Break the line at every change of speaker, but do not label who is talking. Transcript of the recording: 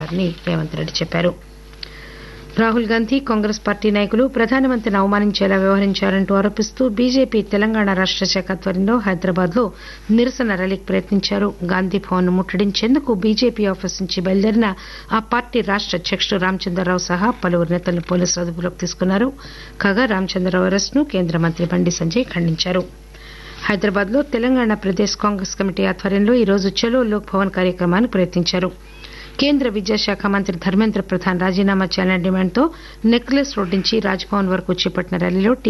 చేస్తారని రేవంత్ రెడ్డి చెప్పారు రాహుల్ గాంధీ కాంగ్రెస్ పార్టీ నాయకులు ప్రధానమంత్రిని అవమానించేలా వ్యవహరించారంటూ ఆరోపిస్తూ బీజేపీ తెలంగాణ రాష్ట శాఖ ఆధ్వర్యంలో హైదరాబాద్ లో నిరసన ర్యాలీకి ప్రయత్నించారు గాంధీ భవన్ ను ముట్టడించేందుకు బీజేపీ ఆఫీస్ నుంచి బయలుదేరిన ఆ పార్టీ రాష్ట అధ్యకుడు రామచంద్రరావు సహా పలువురు నేతలను పోలీసులు అదుపులోకి తీసుకున్నారు కాగా రామచంద్రరావు అరెస్టును కేంద్ర మంత్రి బండి సంజయ్ ఖండించారు హైదరాబాద్ లో తెలంగాణ ప్రదేశ్ కాంగ్రెస్ కమిటీ ఆధ్వర్యంలో ఈరోజు చలో లోక్ భవన్ కార్యక్రమాన్ని ప్రయత్నించారు కేంద్ర విద్యాశాఖ మంత్రి ధర్మేంద్ర ప్రధాన్ రాజీనామా చేయాలనే డిమాండ్తో నెక్లెస్ రోడ్ నుంచి రాజ్ భవన్ వరకు చేపట్టిన ర్యాలీలో